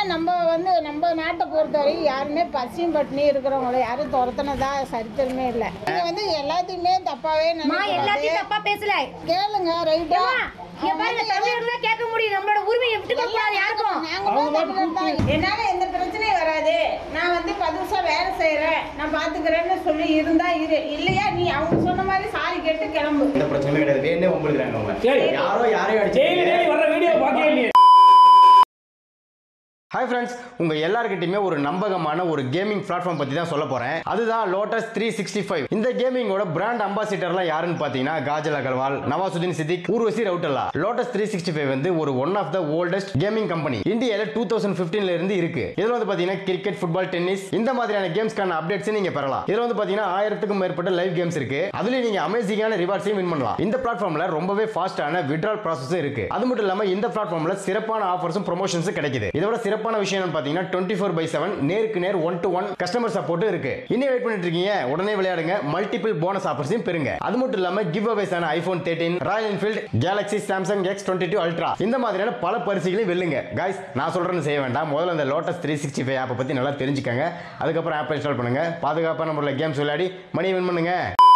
நம்ம வந்து நம்ம நாட்டை பொறுத்தவரை யாருமே பசியும் பட்டினி இருக்கிறவங்கள யாரும் துரத்துனதா சரித்திரமே இல்லை நீங்க வந்து எல்லாத்தையுமே தப்பாவே மா நினைக்கக்கூடாது. எல்லாத்தையும் தப்பா பேசல கேளுங்க ரைட்டா ஏம்மா, இங்க பாருங்க தமிழர்ல கேட்க முடியும் நம்மளோட உரிமையை விட்டு கொடுக்க கூடாது யாருக்கும் நாங்க தமிழர் தான் என்னால எந்த பிரச்சனையும் வராது நான் வந்து பதுசா வேலை செய்யறேன் நான் பாத்துக்கிறேன்னு சொல்லி இருந்தா இரு இல்லையா நீ அவங்க சொன்ன மாதிரி சாரி கேட்டு கிளம்பு எந்த பிரச்சனையும் கிடையாது வேணே உங்களுக்கு அவங்க சரி. யாரோ யாரையும் டெய்லி அடிச்சு டெய்லி வர்ற வீடியோ பார்க்கவே இல்லையே ஹாய் ஃப்ரெண்ட்ஸ் உங்க எல்லார்கிட்டயுமே ஒரு நம்பகமான ஒரு கேமிங் பிளாட்ஃபார்ம் பத்தி தான் சொல்ல போறேன் அதுதான் லோட்டஸ் த்ரீ சிக்ஸ்டி ஃபைவ் இந்த கேமிங்கோட பிராண்ட் அம்பாசிடர்லாம் யாருன்னு பாத்தீங்கன்னா Kajal Aggarwal Nawazuddin Siddiqui Urvashi Rautela Lotus three sixty five வந்து ஒரு one of the oldest gaming company இந்தியால டூ தௌசண்ட் பிப்டீன்ல இருந்து இருக்கு இதுல வந்து பாத்தீங்கன்னா கிரிக்கெட் ஃபுட்பால் டென்னிஸ் இந்த மாதிரியான கேம்ஸ்க்கான அப்டேட்ஸ் நீங்க பெறலாம் இதுல வந்து பாத்தீங்கன்னா ஆயிரத்துக்கும் மேற்பட்ட லைவ் கேம்ஸ் இருக்கு அதுலயும் நீங்க அமேசிங்கான ரிவார்ட்ஸையும் வின் பண்ணலாம் இந்த பிளாட்ஃபார்ம்ல ரொம்பவே ஃபாஸ்டான விட்ரால் ப்ராசஸும் இருக்கு அது மட்டும் இல்லாம இந்த பிளாட்ஃபார்ம்ல சிறப்பான ஆஃபர்ஸும் ப்ரொமோஷன்ஸும் கிடைக்குது இதோட சிறப்பான விஷயம் என்னன்னு பாத்தீங்கன்னா டுவெண்ட்டி ஃபோர் பை செவன் நேருக்கு நேர் ஒன் டு ஒன் கஸ்டமர் சப்போர்ட்டும் இருக்கு இன்னும் வெயிட் பண்ணிட்டு இருக்கீங்க உடனே விளையாடுங்க மல்டிபிள் போனஸ் ஆஃபர்ஸையும் பெறுங்க அது மட்டும் இல்லாம கிவ் அவேஸான iPhone thirteen Royal Enfield Galaxy Samsung X twenty two ultra இந்த மாதிரியான பல பரிசுகளையும் வெல்லுங்க guys நான் சொல்றேன்னு செய்ய வேண்டாம் முதல்ல அந்த லோட்டஸ் த்ரீ சிக்ஸ்டி ஃபைவ் ஆப்பை பத்தி நல்லா தெரிஞ்சுக்கங்க அதுக்கப்புறம் ஆப் இன்ஸ்டால் பண்ணுங்க பாதுகாப்பான முறையில் கேம்ஸ் விளையாடி மணி வின் பண்ணுங்க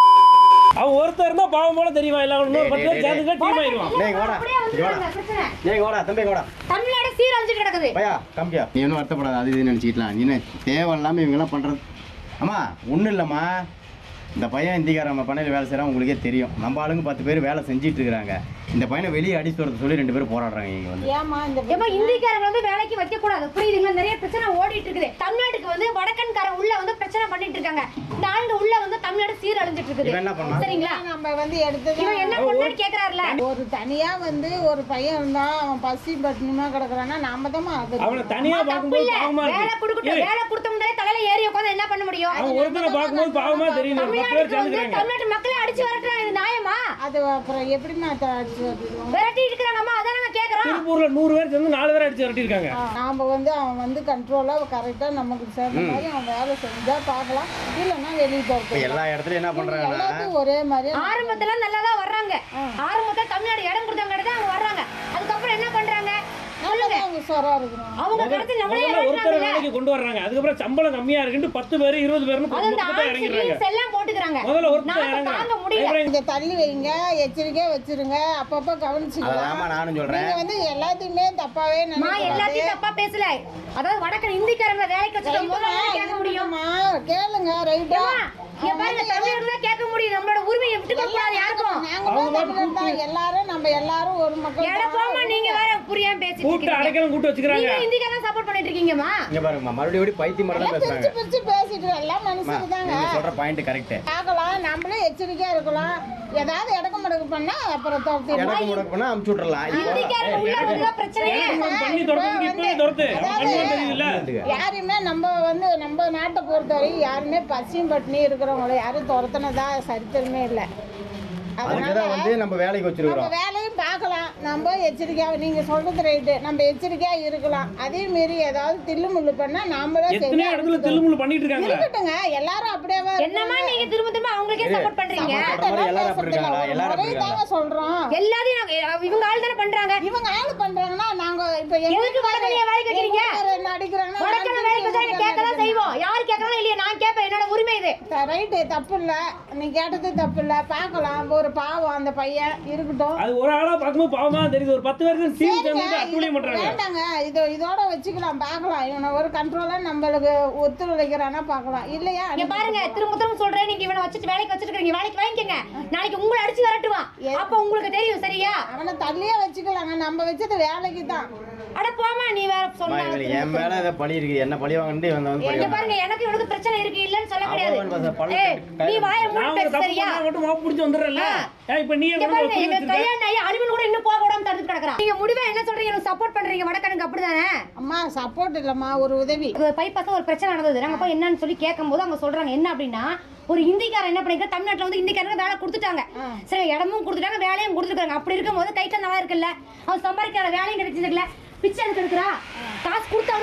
அவன் ஒருத்தர் இருந்தா பாவம் போல தெரியுமா எல்லாம் இன்னொரு பத்து பேர் சேர்ந்து டீம் ஆயிடுவான் டேய் வாடா அப்படியே வந்து இங்க வாடா பிரச்சனை டேய் வாடா தம்பி வாடா தமிழ்நாடு சீரழிஞ்சு கிடக்குது பையா காமிக்கியா நீ ஒன்றும் வருத்தப்படாத அது இது நினச்சிக்கலாம் நீ என்ன தேவையில்லாமல் இவங்கெல்லாம் பண்ணுறது அம்மா ஒன்றும் இல்லைம்மா இந்த பையன் இந்திக்கார நம்ம பண்ணையில் வேலை செய்கிறான் உங்களுக்கே தெரியும் நம்ம ஆளுங்க பத்து பேர் வேலை செஞ்சிட்டு இருக்கிறாங்க இந்த பையனை வெளியே அடிச்சு வரது சொல்லி ரெண்டு பேரும் போராடுறாங்க இங்கே வந்து ஏமா இந்த ஏமா இந்திக்காரங்க வந்து வேலைக்கு வைக்க கூடாது புரியுதுங்களா நிறைய பிரச்சனை ஓடிட்டு இருக்குது தமிழ்நாட்டுக்கு வந்து வடக்கன்காரன் உள்ள வந்து பிரச்சனை பண்ணிட்டு இருக்காங்க இந்த ஆளுங்க உள்ள வந்து தமிழ்நாடு சீரழிஞ்சிட்டு இருக்குது இவன் என்ன பண்ணான்? சரிங்களா நம்ம வந்து எடுத்தது இவன் என்ன பண்ணான்னு கேக்குறாருல ஒரு தனியா வந்து ஒரு பையன் இருந்தா அவன் பசி பட்டினிமா கிடக்குறான்னா நாம தான் அது அவனை தனியா தப்பு பார்க்கும்போது இல்ல பாவமா வேலை இருக்கு கொடுக்கட்டும் இரு. வேலை கொடுத்தோம்னாலே தலையில ஏறி உட்காந்து என்ன பண்ண முடியும் அவன் ஒருத்தனை பார்க்கும்போது பாவமா தெரியும் பத்து பேர் தமிழ்நாட்டுக்கு வந்து சேர்ந்துக்கிறாங்க தமிழ்நாட்டு மக்களை அடிச்சு வரட்டுறாங்க இது நியாயமா அது அப்புறம் எப்படிமா அதை அடிச்சு வருவோம் விரட்டி இருக்கிறாங்கம்மா அதான் நாங்க கேக்குறோம் திருப்பூர்ல நூறு பேர் சேர்ந்து நாலு பேர் அடிச்சு விரட்டி இருக்காங்க நாம வந்து அவன் வந்து கண்ட்ரோலா கரெக்டா நமக்கு சேர்ந்த மாதிரி அவன் வேலை செஞ்சா பார்க்கலாம் இல்லைன்னா வெளியே இப்போ போகிறது எல்லா இடத்துலையும் என்ன பண்ணுறாங்கன்னா எல்லாத்தையும் ஒரே மாதிரி ஆரம்பத்துல நல்லா தான் வர்றாங்க ஆரம்பத்துல தமிழ்நாடு இடம் கொடுத்தவங்க தான் அவங்க வர்றாங்க அதுக்கப்புறம் என்ன பண்றாங்க நல்லதா அவங்க சொரம் இருக்கணும் அவங்க கடத்தி நம்மளே முதல்ல ஒருத்தர் ஏமாத்துறாங்கல்ல வேலைக்கு கொண்டு வர்றாங்க அதுக்கப்புறம் சம்பளம் கம்மியா இருக்குன்னு பத்து பேர் இருபது பேர்னு அது இந்த மொத்தமா ஆன்ஸ் இறங்கிடுறாங்க ரீல்ஸ் எல்லாம் போட்டுக்கிறாங்க முதல்ல ஒருத்தர் நாங்க இறங்குறாங்க தாங்க முடியல அப்புறம் இங்க தள்ளி வைங்க எச்சரிக்கையா வச்சிருங்க அப்பப்போ கவனிச்சுக்கலாம் அதாம்மா நானும் சொல்கிறேன் நீங்க வந்து எல்லாத்தையுமே தப்பாவே மா நினைக்கக்கூடாது. எல்லாத்தையும் தப்பா பேசல அதாவது வடக்கன் இந்திக்காரங்க வேலைக்கு வச்சுட்டு போது ரைட்டுமா, கேட்க முடியும் இருக்குமா? கேளுங்க ரைட்டா இங்க பாருங்க தமிழர்ல கேட்க முடியும் நம்மளோட உரிமையை விட்டு கொடுக்க கூடாது யாருக்கும் நாங்க தான் தமிழர் தான் எல்லாரும் நம்ம எல்லாரும் ஒரு மக்கள் எட போமா நீங்க வேற புரியாம பேசிட்டு கூட்டு இருக்கீங்க அடைக்கலம் கூட்டு வச்சுக்கிறாங்க நீங்க இந்திக்காரங்க சப்போர்ட் பண்ணிட்டு இருக்கீங்கம்மா இங்கே பாருங்கம்மா மறுபடியும் எப்படி பைத்தியம் மாதிரி தான் எல்லாம் பேசுகிறாங்க பிரிச்சு பிரிச்சு பேசிட்டு எல்லாம் மனுஷங்க தாங்க நீங்கள் சொல்கிற பாயிண்ட் கரெக்டு பார்க்கலாம் நம்மளே எச்சரிக்கையா இருக்கலாம் ஏதாவது இடக்கு மடக்கு பண்ணா அப்புறம் துரத்திடலாம். எனக்கு முடக்கு பண்ணால் அமுச்சு விட்றலாம் இப்போ இந்திக்காரங்க உள்ள வந்து பிரச்சனையே எனக்கு பண்ணி துரத்துறதுக்கு இப்பவே துரத்து அவன் பண்ணுவான் தெரியுதுல்ல யாருமே நம்ம வந்து நம்ம நாட்டை பொறுத்தவரை யாருமே பசியும் பட்டினி இருக்கிறவங்கள யாரும் துரத்துனதா சரித்திரமே இல்லை அதுக்கு அதனால தான் வந்து நம்ம வேலைக்கு நம்ம வச்சிருக்கிறோம் வேலையும் பார்க்கலாம் நம்ம எச்சரிக்கையா நீங்க சொல்றது ரைட்டு நம்ம எச்சரிக்கையா இருக்கலாம் அதே மீறி ஏதாவது தில்லு முள்ளு பண்ணா நாமளே எத்தனையோ இடத்துல தில்லுமுள்ளு பண்ணிட்டு இருக்காங்க இருக்கட்டுங்க எல்லாரும் அப்படியே என்னமா நீங்க திரும்ப திரும்ப அவங்களுக்கே சப்போர்ட் பண்றீங்க சொல்ற மாதிரி எல்லாரும் அப்படி இருக்காங்களா? எல்லாரும் அப்படி இருக்காங்களா? சொல்றோம் எல்லாத்தையும் நாங்க இவங்க ஆள் தானே பண்றாங்க இவங்க ஆளு பண்றாங்கன்னா நாங்க இப்ப எதுக்கு வடக்கனைய வேலைக்கு வைக்கிறீங்க? நடிக்கிறாங்கன்னா வடக்கன வேலைக்கு வச்சா நாங்க கேட்கலாம் செய்வோம் யார் கேட்கறாலும் இல்லையா நான் கேட்பேன் என்னோட உரிமை இது ரைட்டு தப்பு இல்ல நீ கேட்டது தப்பு இல்ல பார்க்கலாம் ஒரு பாவம் அந்த பையன் இருக்கட்டும் அது ஒரு ஆளா பார்க்கும்போது பாவமா தெரியுது ஒரு பத்து பேருக்கு டீம் சரிங்க, சேர்ந்து இது அட்டூழியம் பண்றாங்க வேண்டாங்க இது இதோட வச்சுக்கலாம் பார்க்கலாம் இவனை ஒரு கண்ட்ரோலா நம்மளுக்கு ஒத்துழைக்கிறானா பார்க்கலாம் இல்லையா இங்க பாருங்க திரும்ப திரும்ப சொல்றேன் நீங்க இவனை வச்சுட்டு வேலைக்கு வச்சிட்டு இருக்கீங்க வேலைக்கு வாங்கிக்கங்க நாளைக்கு உங்களை அடிச்சு விரட்டுவான் அப்ப உங்களுக்கு தெரியும் சரியா அவனை தள்ளியே வச்சுக்கலாங்க நம்ம வச்சது வேலைக்கு தான் அட போமா நீ வேற அம்மா, சொன்னா இவனுக்கு என் மேல ஏதோ பழி இருக்கு என்ன பழி வாங்கிட்டு இவன் வந்து பழி இங்க வாங்க பாருங்க எனக்கு இவனுக்கு பிரச்சனை இருக்கு இல்லன்னு சொல்ல அவ்வளவு கிடையாது வேணும் பாஸ், பல்ல ஏய், கட்டு, நீ வாய நான் மூடி ஒரு பேசு தப்பு சரியா பண்ணா மட்டும் மாப்பு பிடிச்சு வந்துடுறல ஏன் இப்ப நீ இங்க பாருங்க எங்க கல்யாணம் ஆகி அழிவன் கூட இன்னும் போக விடாம தடுத்து கிடக்குறான் நீங்க முடிவா என்ன சொல்றீங்க எனக்கு சப்போர்ட் பண்றீங்க வடக்கனுக்கு அப்படிதானே அம்மா சப்போர்ட் இல்லம்மா ஒரு உதவி ஒரு பைபாஸ் ஒரு பிரச்சனை நடந்தது நாங்க போய் என்னன்னு சொல்லி கேட்கும்போது அவங்க சொல்றாங்க என்ன அப்படின்னா ஒரு இந்திக்காரன் என்ன பண்ணிருக்க தமிழ்நாட்டுல வந்து இந்திக்காரங்க வேலை கொடுத்துட்டாங்க சரி இடமும் கொடுத்துட்டாங்க வேலையும் கொடுத்துருக்காங்க அப்படி இருக்கும்போது கைட்ட நல்லா இருக்குல்ல அவன் சம்பாதிக்கிற வேலையும் கிடைச்சதுல பிச்சை எடுத்து எடுக்கிறா காசு கொடுத்தவன உங்களை வேலை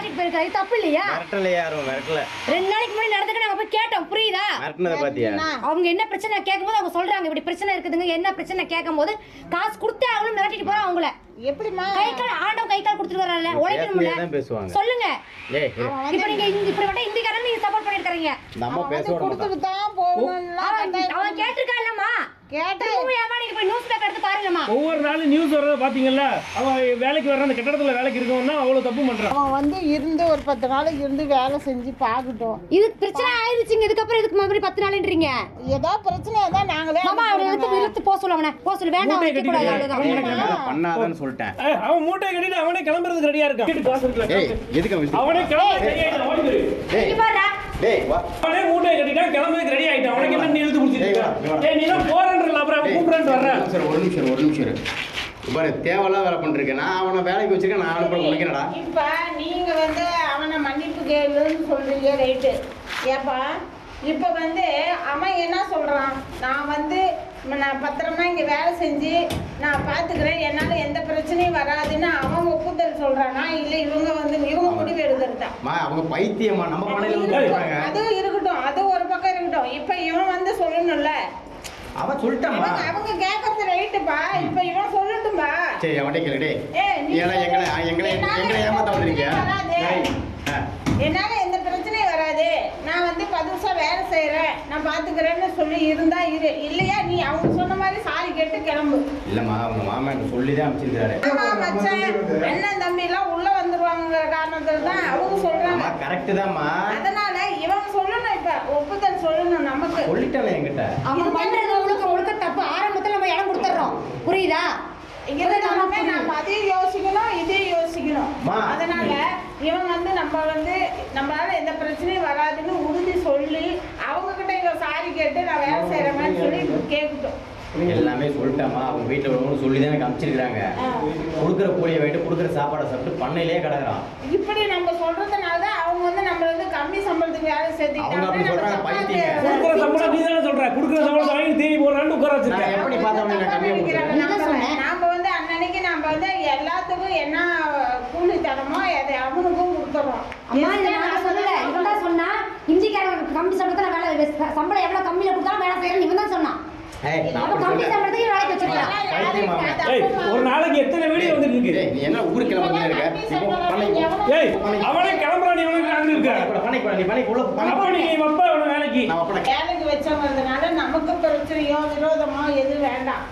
மிரட்டிட்டு போயிருக்காரு இது தப்பு இல்லையா மிரட்டல யாரும் மிரட்டல ரெண்டு நாளைக்கு முன்னாடி நடந்துக்க நாங்க போய் கேட்டோம் புரியுதா மிரட்டினதை பாத்தியா அவங்க என்ன பிரச்சனை கேட்கும்போது அவங்க சொல்றாங்க இப்படி பிரச்சனை இருக்குதுங்க என்ன பிரச்சனை கேட்கும்போது காசு கொடுத்தே அவங்களும் மிரட்டிட்டு போறோம் அவங்கள எப்படிம்மா கை கால் ஆண்டவன் கை கால் கொடுத்துட்டு வரல உழைக்கணும்ல தான் பேசுவாங்க சொல்லுங்க ஏய் ஏய், இப்ப நீங்க இந்த இப்படி மட்டும் இந்திக்காரன் நீங்க சப்போர்ட் பண்ணிருக்கீங்க நம்ம பேச விட மாட்டோம் கொடுத்துட்டு தான் போகணும்லாம் அவன் அவன் கேட்டிருக்கா இல்லம்மா கேட்டு திரும்பவும் நீங்க போய் நியூஸ் பேப்பர் எடுத்து பாருங்கம்மா ஒவ்வொரு நாளும் நியூஸ் வர்றத பாத்தீங்கல்ல அவன் வேலைக்கு வர்ற அந்த கட்டடத்துல வேலைக்கு இருக்கவன் தான் அவ்வளவு தப்பு பண்றான் அவன் வந்து இருந்து ஒரு பத்து நாளைக்கு இருந்து வேலை செஞ்சு பார்க்கட்டும் இது பிரச்சனை ஆயிடுச்சுங்க இதுக்கப்புறம் இதுக்கு மறுபடியும் பத்து நாள்ன்றீங்க ஏதோ பிரச்சனை தான் நாங்களே மாமா அவனை எடுத்து இழுத்து போக சொல்ல அவனை போக சொல்லு வேண்டாம் மூட்டை வைக்க கூடாது அவ்வளவுதான் அதை பண்ணாதன்னு சொல்லிட்டேன் ஏய், அவன் மூட்டையை கட்டிட்டு அவனே கிளம்புறதுக்கு ரெடியா இருக்கான் வீட்டு காசு இருக்குல்ல, ஏய் எதுக்கு அவன் இப்படி- அவனே கிளம்ப ரெடி ஆயிட்டான் ஓடி போயிரு. டேய் இங்க பாருடா. டேய் வா அவனே மூட்டையை கட்டிட்டான் கிளம்புறதுக்கு ரெடி ஆயிட்டான் அவனுக்கு என்ன நீ இழுத்து பிடிச்சிட்டு ஏய், இருக்க? வா, வா. ஏய் நீ தான் போறேன்றல அப்புறம் அவன் கூப்பிடுறேன்னு வர்றேன் சரி ஒரு நிமிஷம் இரு, ஒரு நிமிஷம் இரு. இங்க பாரு தேவையில்லாத வேலை பண்ணிருக்கேன் நான் அவனை வேலைக்கு வச்சிருக்கேன் நான் அனுப்ப முடிக்கிறேன்டா இப்ப நீங்க வந்து அவனை மன்னிப்பு கேளுன்னு சொல்றீங்க ரைட்டு ஏப்பா இப்ப வந்து அவன் என்ன சொல்றான் நான் வந்து நான் பத்திரமா இங்க வேலை செஞ்சு நான் பாத்துக்கிறேன் என்னால எந்த பிரச்சனையும் வராதுன்னு அவன் ஒப்புதல் சொல்றானா இல்ல இவங்க வந்து இவங்க முடிவு எடுக்கிறதா மா அவங்க பைத்தியமா நம்ம பண்ணையில வந்து போறாங்க அதுவும் இருக்கட்டும் அது ஒரு பக்கம் இருக்கட்டும் இப்ப இவன் வந்து சொல்லணும்ல அவன் சொல்லிட்டாமா இவங்க அவங்க கேட்கறது ரைட்டுப்பா இப்ப இவன் சொல்லட்டும்பா சரி அவன்கிட்ட கேளு டேய் ஏய், நீ ஏன்னா எங்களை எங்களை என்னால எங்களை ஏமாத்த வந்திருக்கியா வராது. டேய், ஆ. என்னால எந்த பிரச்சனையும் வராது நான் வந்து பதுசா வேலை செய்யறேன் நான் பாத்துக்கிறேன்னு சொல்லி இருந்தா இரு இல்லையா நீ அவங்க சொன்ன மாதிரி சாரி கேட்டு கிளம்பு இல்லம்மா அவங்க மாமா எனக்கு சொல்லி தான் அமைச்சிருக்காரு ஆமா மச்சான் அண்ணன் தம்பி எல்லாம் உள்ள வந்துருவாங்க காரணத்துல தான் அவங்க அம்மா சொல்றாங்க கரெக்ட் தான்மா அதனால இவங்க சொல்லணும் இப்ப ஒப்புதல் சொல்லணும் நமக்கு சொல்லிட்டானே என்கிட்ட அவன் பண்றது முழுக்க முழுக்க தப்பு ஆரம்பத்துல நம்ம இடம் கொடுத்துறோம் புரியுதா இருந்தாலுமே நம்ம அதையும் யோசிக்கணும் இதையும் யோசிக்கணும் மா. அதனால இவன் வந்து நம்ம வந்து நம்மளால எந்த பிரச்சனையும் வராதுன்னு உறுதி சொல்லி அவங்க கிட்ட இவ சாரி கேட்டு நான் வேலை செய்யறேன்னு சொல்லி கேட்கட்டும் எல்லாமே சொல்லிட்டாமா அவங்க வீட்டில் உள்ளவங்க சொல்லி தான் எனக்கு அமைச்சிருக்காங்க ஆ. கொடுக்குற கூலியை வாங்கிட்டு கொடுக்குற சாப்பாடை சாப்பிட்டு பண்ணையிலே கிடக்குறான் இப்படி நம்ம சொல்றதுனால தான் அவங்க வந்து நம்மள வந்து கம்மி சம்பளத்துக்கு வேலை அவங்க அப்படி சொல்றாங்க, பைத்தியங்க. கொடுக்குற சம்பளம் நீ தானே சொல்ற கொடுக்குற சம்பளம் வாங்கி தேடி போறான்னு உட்கார நான் வச்சிருக்கேன் எப்படி பார்த்தவனே நான் கம்மியாக கொடுக்குறேன் நீதான் சொன்ன. நாம வந்து அன்னன்னைக்கு நம்ம வந்து எல்லாத்துக்கும் என்ன கூலி தரமோ அதை அவனுக்கும் கொடுத்துறோம் அம்மா இதை நான் சொல்லல இவன் தான் சொன்னா இந்திக்காரன் கம்மி சம்பளத்துல வேலை வே- சம்பளம் எவ்வளவு கம்மியில கொடுத்தாலும் வேலை செய்யறேன் இவன் தான் சொன்னான் ஏய் நான் அப்ப அப்படி கம்மி சொல்லல. சம்பளத்துக்கு வேலைக்கு வச்சிருக்கான் பைத்தியமா அவன்? ஏய் ஒரு நாளைக்கு எத்தனை வீடியோ வந்துட்டு இருக்கு டேய், நீ என்ன ஊருக்கு கிளம்பி இருக்க இப்போ பண்ணைக்கு போ. ஏய் அவனே கிளம்புறான் நீ அவனுக்கு அங்க இருக்க பண்ணைக்கு பண்ணைக்கு போ. நீ பண்ணைக்கு உள்ள போ. அப்ப பண்ணைக்கு நீ வப்பா அவன வேலைக்கு நான் அப்பட வேலைக்கு வச்சவங்கிறதுனால நமக்கு பிரச்சனையோ விரோதமோ எதுவும் வேண்டாம்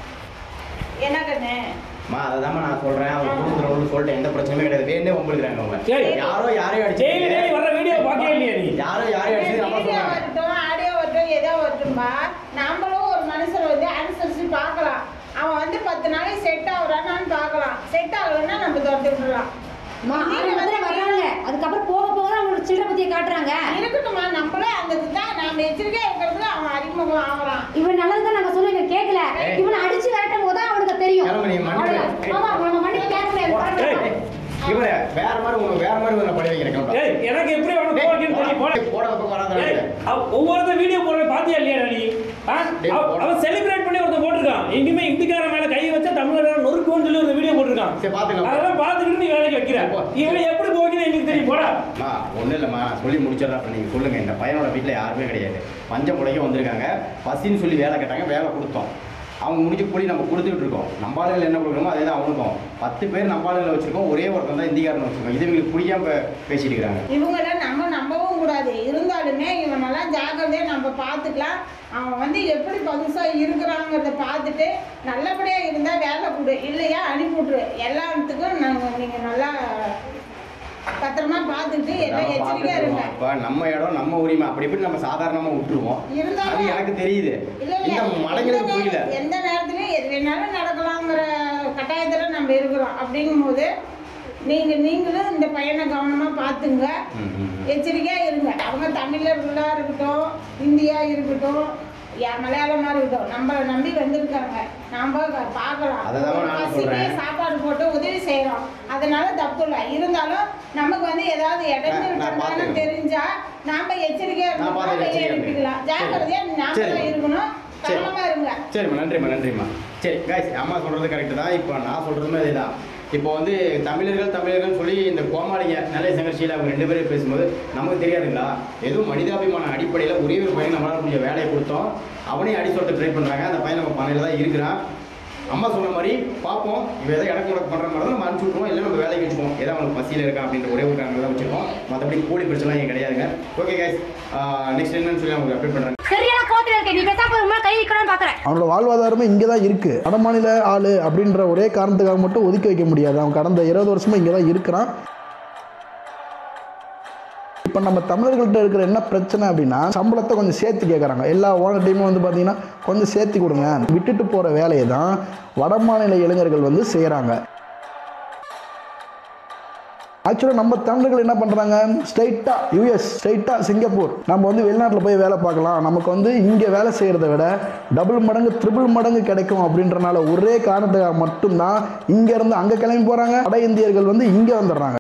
என்ன கண்ணு மா அததாம்மா நான் சொல்றேன் அவன் கொடுக்குறவங்க சொல்லிட்டேன் எந்த பிரச்சனையுமே கிடையாது வேணே உங்களுக்கு அவங்க ஏய் யாரோ யாரையும் டெய்லி அடிச்சு டெய்லி வர்ற வீடியோ பார்க்கவே இல்லையா நீ யாரோ யாரையும் அடிச்சு நம்ம வீடியோ சொல்றாங்க வரட்டும் ஆடியோ வரட்டும் ஏதோ வரட்டும்பா நம்மளும் ஒரு மனுஷனை வந்து அனுசரிச்சு பார்க்கலாம் அவன் வந்து பத்து நாளைக்கு செட் ஆகுறானான்னு பார்க்கலாம் செட் ஆகலைன்னா நம்ம துரத்தி விட்டுலாம் அம்மா, ஆரம்பத்துல வர்றாங்க அதுக்கப்புறம் போக போக தான் அவங்களுக்கு சில்லறை பத்தியை காட்டுறாங்க இருக்கட்டும்மா நம்மளும் அந்த இதுதான் நாம எச்சரிக்கையா இருக்கிறதுல அவன் அறிமுகம் ஆகுறான் இவன் நல்லதுதான் நாங்க சொல்லுங்க கேட்கல ஏய். இவனை அடிச்சு விரட்டும் போது தான் அவனுக்கு தெரியும் கிளம்பு, நீ மன்னிப்பு. அவ்வளவுதான். ஆமா நம்ம மன்னிப்பு கேட்க முடியாது ஏய், பாருங்க. இவரே வேற மாதிரி உங்களுக்கு வேற மாதிரி உங்களை படி வைக்கிறேன் கிளம்புடா. ஏய் எனக்கு எப்படி அவனை போவாங்கன்னு தெரியும் போட போட பக்கம் வராத ஏய், அவ- ஒவ்வொருத்தர் வீடியோ போடுற பாத்தியா இல்லையா நீ ஆ? டேய், அவ- போடு. அவன் செலிப்ரேட் பண்ணி ஒருத்தன் போட்டிருக்கான் எங்கேயுமே இந்திக்காரன் மேல கை வச்சா தமிழர் நொறுக்குவோன்னு சொல்லி ஒரு வீடியோ போட்டிருக்கான் சரி பாத்துக்கலாம் அதெல்லாம் பார்த்துக்கிட்டு நீ வேலைக்கு வைக்கிற போ. இவன் எப்படி போகுதுன்னு எனக்கு தெரியும் போடா அம்மா ஒன்றும் இல்லைம்மா நான் சொல்லி முடிச்சிடறேன் அப்போ நீங்கள் சொல்லுங்கள் இந்த பையனோட வீட்டில் யாருமே கிடையாது பஞ்சம் முளைக்க வந்திருக்காங்க பசின்னு சொல்லி வேலை கேட்டாங்க வேலை கொடுத்தோம் அவங்க முடிஞ்ச கூலி நம்ம கொடுத்துட்டு இருக்கோம் நம்ம ஆளுகள் என்ன கொடுக்குறோமோ அதே தான் அவனுக்கும் பத்து பேர் நம்ம ஆளுகளை வச்சிருக்கோம் ஒரே ஒருத்தன் தான் இந்திக்காரன் வச்சிருக்கோம் இது இவங்களுக்கு புரியாம பே- பேசிட்டு இருக்காங்க இவங்கள நம்ம நம்பவும் கூடாது இருந்தாலுமே இவனெல்லாம் ஜாக்கிரதையா நம்ம பார்த்துக்கலாம் அவன் வந்து எப்படி பதுசா இருக்கிறாங்கிறத பார்த்துட்டு நல்லபடியா இருந்தா வேலை கொடு இல்லையா அனுப்பிவிட்ரு எல்லாத்துக்கும் நாங்கள் நீங்க நல்லா பத்திரமா பார்த்துட்டு எல்லாம் எச்சரிக்கையா இருங்க இப்போ நம்ம இடம் நம்ம உரிமை அப்படி இப்படி நம்ம சாதாரணமாக விட்டுருவோம் அது இருந்தாலும் எனக்கு தெரியுது இல்ல இல்ல இந்த எந்த மடங்களுக்கு புரியல நேர- எந்த நேரத்துலயும் எது வேணாலும் நடக்கலாங்கிற கட்டாயத்துல நம்ம இருக்கிறோம் அப்படிங்கும்போது நீங்க நீங்களும் இந்த பையனை கவனமா பார்த்துங்க ம், ம், ம். எச்சரிக்கையா இருங்க அவங்க தமிழர்களா இருக்கட்டும் இந்தியா இருக்கட்டும் யா- மலையாளமா இருக்கட்டும் நம்மளை நம்பி வந்திருக்காங்க நாம க- பார்க்கலாம் அதுதான் நான் பசிக்கு சொல்றேன். சாப்பாடு போட்டு உதவி செய்யறோம் அதனால தப்பு இல்லை இருந்தாலும் நமக்கு வந்து ஏதாவது இடைஞ்சல் நான் பண்ணான்னு பார்த்துக்கிறேன். தெரிஞ்சா நாம எச்சரிக்கையா நான் பார்த்து இருக்கணும் எச்சரிக்கையா அனுப்பிக்கலாம் இருக்கேன். ஜாக்கிரதையா நாம சரி. தான் இருக்கணும் சரி. கவனமா இருங்க சரிம்மா நன்றிம்மா நன்றிம்மா சரி காய்ஸ் அம்மா சொல்கிறது கரெக்டு தான் இப்போ நான் சொல்கிறதுமே அதே தான் இப்போ வந்து தமிழர்கள் தமிழர்கள் சொல்லி இந்த கோமாளிங்க நிலை சங்கர்ஷியில் அவங்க ரெண்டு பேரும் பேசும்போது நமக்கு தெரியாதுங்களா எதுவும் மனிதாபிமான அடிப்படையில் ஒரே ஒரு பையன் நம்மளால் கொஞ்சம் வேலையை கொடுத்தோம் அவனையும் அடி சொல்லிட்டு ட்ரை பண்ணுறாங்க அந்த பையன் நம்ம பண்ணையில் தான் இருக்கிறான் அம்மா சொன்ன மாதிரி பார்ப்போம் இவன் எதாவது எனக்கு உனக்கு பண்ணுற மாதிரி தான் நம்ம அனுப்பிச்சு விட்ருவோம் இல்லை நம்ம வேலைக்கு வச்சுப்போம் ஏதோ அவனுக்கு பசியில் இருக்கான் அப்படின்ற ஒரே ஒரு காரணம் தான் வச்சுருக்கோம் மற்றபடி கூலி பிரச்சனைலாம் இங்கே கிடையாதுங்க ஓகே கைஸ் நெக்ஸ்ட் என்னன்னு சொல்லி அவங்க அப்டேட் பண்ணுறேன் சரியான கோத்துல இருக்கேன் நீ பேசாம ஒரு முறை கை வைக்கணும்னு பாக்குறேன் அவனோட வாழ்வாதாரமே இங்கே தான் இருக்குது வடமாநில ஆள் அப்படின்ற ஒரே காரணத்துக்காக மட்டும் ஒதுக்கி வைக்க முடியாது அவன் கடந்த இருபது வருஷமா இங்கே தான் இருக்கிறான் இப்போ நம்ம தமிழர்கள்ட்ட இருக்கிற என்ன பிரச்சனை அப்படின்னா சம்பளத்தை கொஞ்சம் சேர்த்து கேட்குறாங்க எல்லா ஓனர் டீமும் வந்து பார்த்தீங்கன்னா கொஞ்சம் சேர்த்து கொடுங்க விட்டுட்டு போகிற வேலையை தான் வடமாநில இளைஞர்கள் வந்து செய்கிறாங்க ஆக்சுவலாக நம்ம தமிழர்கள் என்ன பண்ணுறாங்க ஸ்ட்ரைட்டாக யூஎஸ் ஸ்ட்ரைட்டாக சிங்கப்பூர் நம்ம வந்து வெளிநாட்டில் போய் வேலை பார்க்கலாம் நமக்கு வந்து இங்கே வேலை செய்கிறத விட டபுள் மடங்கு ட்ரிபிள் மடங்கு கிடைக்கும் அப்படின்றனால ஒரே காரணத்துக்காக மட்டும்தான் இங்கேருந்து அங்கே கிளம்பி போகிறாங்க வட இந்தியர்கள் வந்து இங்கே வந்துடுறாங்க